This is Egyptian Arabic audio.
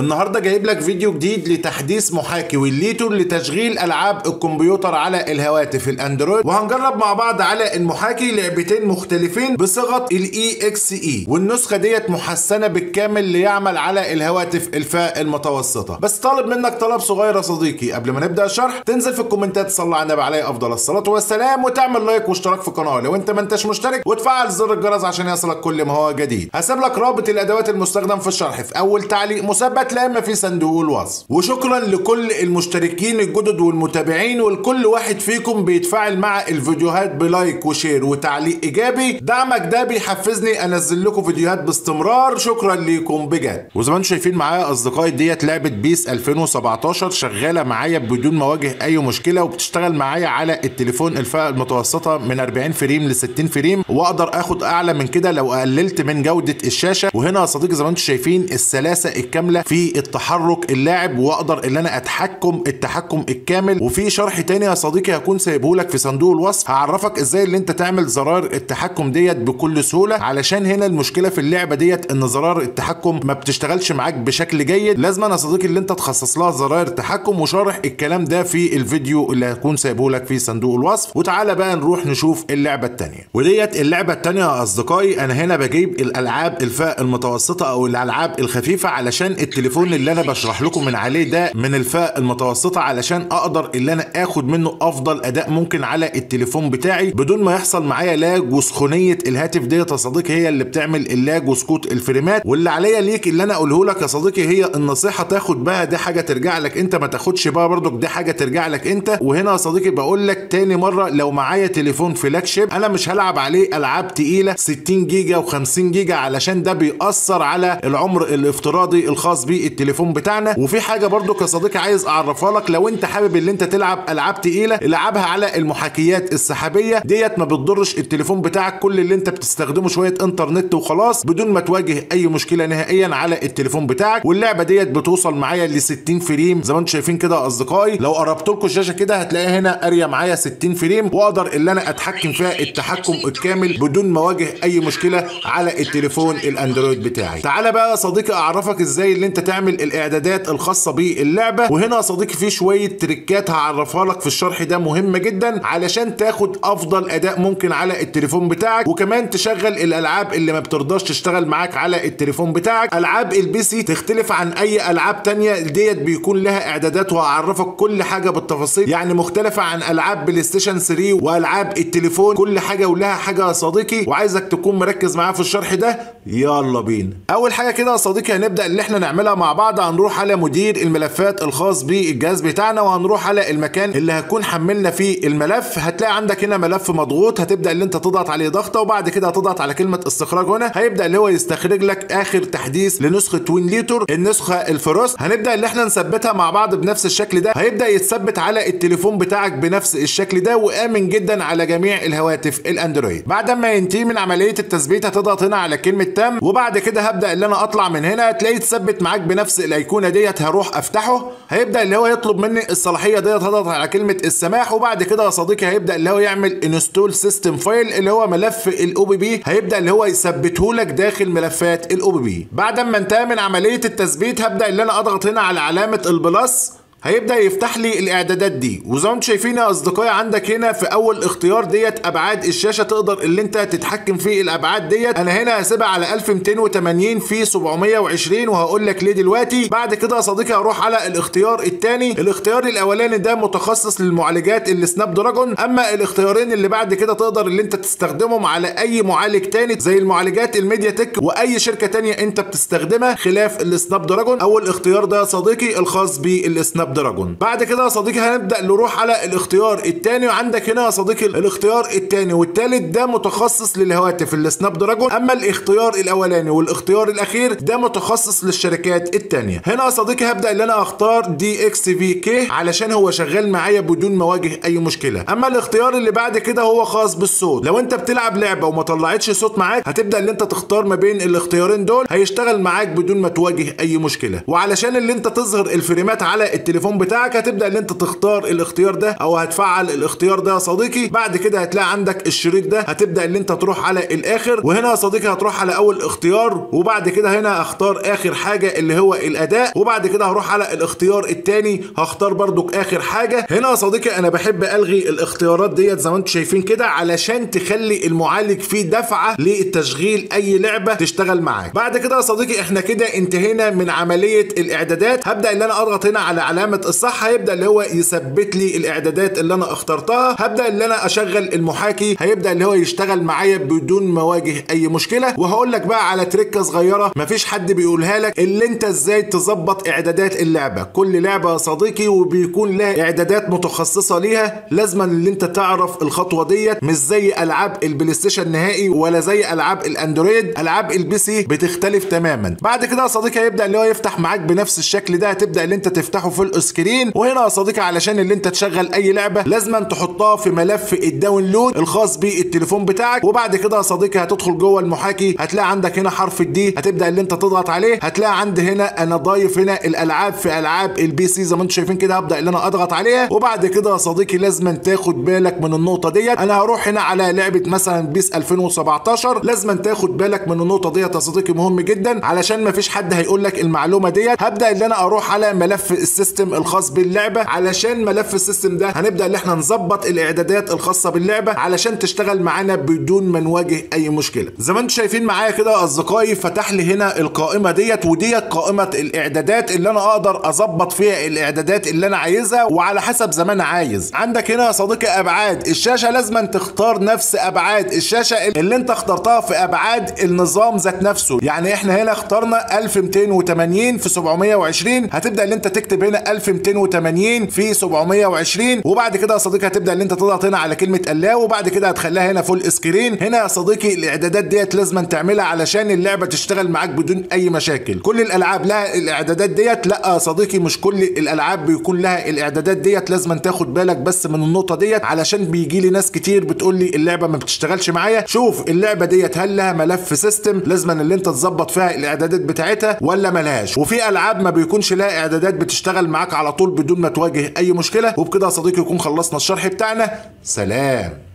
النهارده جايب لك فيديو جديد لتحديث محاكي والليتور لتشغيل العاب الكمبيوتر على الهواتف الاندرويد وهنجرب مع بعض على المحاكي لعبتين مختلفين بصيغه الاي اكس اي والنسخه ديت محسنه بالكامل ليعمل على الهواتف الفئه المتوسطه بس طالب منك طلب صغير يا صديقي قبل ما نبدا الشرح تنزل في الكومنتات تصلي على النبي عليه افضل الصلاه والسلام وتعمل لايك واشتراك في القناه لو انت ما انتش مشترك وتفعل زر الجرس عشان يصلك كل ما هو جديد هسيب لك رابط الادوات المستخدم في الشرح في اول تعليق مثبت لا اما في صندوق الوصف وشكرا لكل المشتركين الجدد والمتابعين ولكل واحد فيكم بيتفاعل مع الفيديوهات بلايك وشير وتعليق ايجابي دعمك ده بيحفزني انزل لكم فيديوهات باستمرار شكرا ليكم بجد وزي ما انتم شايفين معايا اصدقائي ديت لعبه بيس 2017 شغاله معايا بدون ما اواجه اي مشكله وبتشتغل معايا على التليفون الفئه المتوسطه من 40 فريم ل 60 فريم واقدر اخد اعلى من كده لو قللت من جوده الشاشه وهنا يا صديقي زي ما انتم شايفين السلاسه الكامله في التحرك اللاعب واقدر ان انا اتحكم التحكم الكامل وفي شرح تاني يا صديقي هكون سايبه لك في صندوق الوصف هعرفك ازاي اللي انت تعمل زرار التحكم ديت بكل سهوله علشان هنا المشكله في اللعبه ديت ان زرار التحكم ما بتشتغلش معاك بشكل جيد لازم يا صديقي اللي انت تخصص لها زراير تحكم وشارح الكلام ده في الفيديو اللي هكون سايبه لك في صندوق الوصف وتعالى بقى نروح نشوف اللعبه التانيه وديت اللعبه التانيه يا اصدقائي انا هنا بجيب الالعاب الفئه المتوسطه او الالعاب الخفيفه علشان التليفون اللي انا بشرح لكم من عليه ده من الفئه المتوسطه علشان اقدر اللي انا اخد منه افضل اداء ممكن على التليفون بتاعي بدون ما يحصل معايا لاج وسخونيه الهاتف ديت يا صديقي هي اللي بتعمل اللاج وسقوط الفريمات واللي عليا ليك اللي انا اقوله لك يا صديقي هي النصيحه تاخد بقى دي حاجه ترجع لك انت ما تاخدش بقى برضك دي حاجه ترجع لك انت وهنا يا صديقي بقول لك تاني مره لو معايا تليفون فلاج شيب انا مش هلعب عليه العاب تقيله 60 جيجا و50 جيجا علشان ده بيأثر على العمر الافتراضي الخاص بالتليفون بتاعنا وفي حاجه برضك يا صديقي عايز اعرفها لك لو انت حابب ان انت تلعب العاب تقيله العبها على المحاكيات السحابيه ديت ما بتضرش التليفون بتاعك كل اللي انت بتستخدمه شويه انترنت وخلاص بدون ما تواجه اي مشكله نهائيا على التليفون بتاعك واللعبه ديت بتوصل معايا ل 60 فريم زي ما انتم شايفين كده يا اصدقائي لو قربت لكم الشاشه كده هتلاقي هنا قاريه معايا 60 فريم واقدر ان انا اتحكم فيها التحكم الكامل بدون ما اواجه اي مشكله على التليفون الاندرويد بتاعي تعالى بقى يا صديقي اعرفك ازاي اللي انت تعمل الاعدادات الخاصه باللعبه وهنا يا صديقي في شويه تريكات هعرفها لك في الشرح ده مهمه جدا علشان تاخد افضل اداء ممكن على التليفون بتاعك وكمان تشغل الالعاب اللي ما بترضاش تشتغل معاك على التليفون بتاعك العاب البي سي تختلف عن اي العاب تانية ديت بيكون لها اعدادات وهعرفك كل حاجه بالتفاصيل يعني مختلفه عن العاب بلاي ستيشن 3 والعاب التليفون كل حاجه ولها حاجه يا صديقي وعايزك تكون مركز معايا في الشرح ده يلا بينا اول حاجه كده يا صديقي هنبدا اللي احنا نعملها مع بعض هنروح على مدير الملفات الخاص بالجهاز بتاعنا وهنروح على المكان اللي هكون حملنا فيه الملف هتلاقي عندك هنا ملف مضغوط هتبدا اللي انت تضغط عليه ضغطه وبعد كده هتضغط على كلمه استخراج هنا هيبدا اللي هو يستخرج لك اخر تحديث لنسخه وين ليتور النسخه الفروست هنبدا اللي احنا نثبتها مع بعض بنفس الشكل ده هيبدا يتثبت على التليفون بتاعك بنفس الشكل ده وامن جدا على جميع الهواتف الاندرويد بعد ما ينتهي من عمليه التثبيت هتضغط هنا على كلمه تم وبعد كده هبدا اللي انا اطلع من هنا هتلاقيه اتثبت معاك بنفس الايقونه ديت هروح افتحه هيبدا اللي هو يطلب مني الصلاحيه ديت هضغط على كلمه السماح وبعد كده يا صديقي هيبدا اللي هو يعمل انستول سيستم فايل اللي هو ملف الاو بي بي هيبدا اللي هو يثبته لك داخل ملفات الاو بي بي بعد ما انتهى من عمليه التثبيت هبدا اللي انا اضغط هنا على علامه البلس هيبدا يفتح لي الاعدادات دي وزي ما انتم شايفين يا اصدقائي عندك هنا في اول اختيار ديت ابعاد الشاشه تقدر اللي انت تتحكم في الابعاد ديت انا هنا هسيبها على 1280 في 720 وهقول لك ليه دلوقتي بعد كده يا صديقي هروح على الاختيار الثاني الاختيار الاولاني ده متخصص للمعالجات السناب دراجون اما الاختيارين اللي بعد كده تقدر اللي انت تستخدمهم على اي معالج تاني زي المعالجات الميديا تك واي شركه تانية انت بتستخدمها خلاف السناب دراجون اول اختيار ده يا صديقي الخاص بالسناب دراجون بعد كده يا صديقي هنبدا نروح على الاختيار الثاني وعندك هنا يا صديقي الاختيار الثاني والثالث ده متخصص للهواتف السناب دراجون اما الاختيار الاولاني والاختيار الاخير ده متخصص للشركات الثانيه هنا يا صديقي هبدا ان انا اختار دي اكس في كي علشان هو شغال معايا بدون ما اواجه اي مشكله اما الاختيار اللي بعد كده هو خاص بالصوت لو انت بتلعب لعبه وما طلعتش صوت معاك هتبدا ان انت تختار ما بين الاختيارين دول هيشتغل معاك بدون ما تواجه اي مشكله وعلشان اللي انت تظهر الفريمات على التليفون التليفون بتاعك هتبدا ان انت تختار الاختيار ده او هتفعل الاختيار ده يا صديقي بعد كده هتلاقي عندك الشريط ده هتبدا ان انت تروح على الاخر وهنا يا صديقي هتروح على اول اختيار وبعد كده هنا هختار اخر حاجه اللي هو الاداء وبعد كده هروح على الاختيار الثاني هختار برضك اخر حاجه هنا يا صديقي انا بحب الغي الاختيارات ديت زي ما انتم شايفين كده علشان تخلي المعالج فيه دفعه للتشغيل اي لعبه تشتغل معاك بعد كده يا صديقي احنا كده انتهينا من عمليه الاعدادات هبدا ان انا اضغط هنا على علامه الصح هيبدا اللي هو يثبت لي الاعدادات اللي انا اخترتها هبدا ان انا اشغل المحاكي هيبدا اللي هو يشتغل معايا بدون ما اواجه اي مشكله وهقول لك بقى على تريكه صغيره مفيش حد بيقولها لك اللي انت ازاي تظبط اعدادات اللعبه كل لعبه يا صديقي وبيكون لها اعدادات متخصصه ليها لازما اللي انت تعرف الخطوه ديت مش زي العاب البلاي ستيشن نهائي ولا زي العاب الاندرويد العاب البي سي بتختلف تماما بعد كده يا صديقي هيبدا اللي هو يفتح معاك بنفس الشكل ده هتبدا اللي انت تفتحه في الاسكرين وهنا يا صديقي علشان اللي انت تشغل اي لعبه لازما تحطها في ملف الداونلود الخاص بالتليفون بتاعك وبعد كده يا صديقي هتدخل جوه المحاكي هتلاقي عندك هنا حرف الدي هتبدا اللي انت تضغط عليه هتلاقي عندي هنا انا ضايف هنا الالعاب في العاب البي سي زي ما انتم شايفين كده هبدا اللي انا اضغط عليها وبعد كده يا صديقي لازما تاخد بالك من النقطه ديت انا هروح هنا على لعبه مثلا بيس 2017 لازما تاخد بالك من النقطه ديت يا صديقي مهم جدا علشان ما فيش حد هيقول لك المعلومه ديت هبدا اللي انا اروح على ملف السيستم الخاص باللعبه علشان ملف السيستم ده هنبدا اللي احنا نظبط الاعدادات الخاصه باللعبه علشان تشتغل معانا بدون ما نواجه اي مشكله زي ما انتم شايفين معايا كده يا اصدقائي فتح لي هنا القائمه ديت وديت قائمه الاعدادات اللي انا اقدر اظبط فيها الاعدادات اللي انا عايزها وعلى حسب زي ما انا عايز عندك هنا يا صديقي ابعاد الشاشه لازم تختار نفس ابعاد الشاشه اللي انت اخترتها في ابعاد النظام ذات نفسه يعني احنا هنا اخترنا 1280 في 720 هتبدا اللي انت تكتب هنا 1280 في 720 وبعد كده يا صديقي هتبدا اللي انت تضغط هنا على كلمه الله وبعد كده هتخليها هنا فول سكرين هنا يا صديقي الاعدادات ديت لازم تعملها علشان اللعبه تشتغل معاك بدون اي مشاكل كل الالعاب لها الاعدادات ديت لا يا صديقي مش كل الالعاب بيكون لها الاعدادات ديت لازم تاخد بالك بس من النقطه ديت علشان بيجي لي ناس كتير بتقول لي اللعبه ما بتشتغلش معايا شوف اللعبه ديت هل لها ملف سيستم لازم اللي انت تظبط فيها الاعدادات بتاعتها ولا ملهاش وفي العاب ما بيكونش لها اعدادات بتشتغل معاك على طول بدون ما تواجه اي مشكله وبكده يا صديقي يكون خلصنا الشرح بتاعنا سلام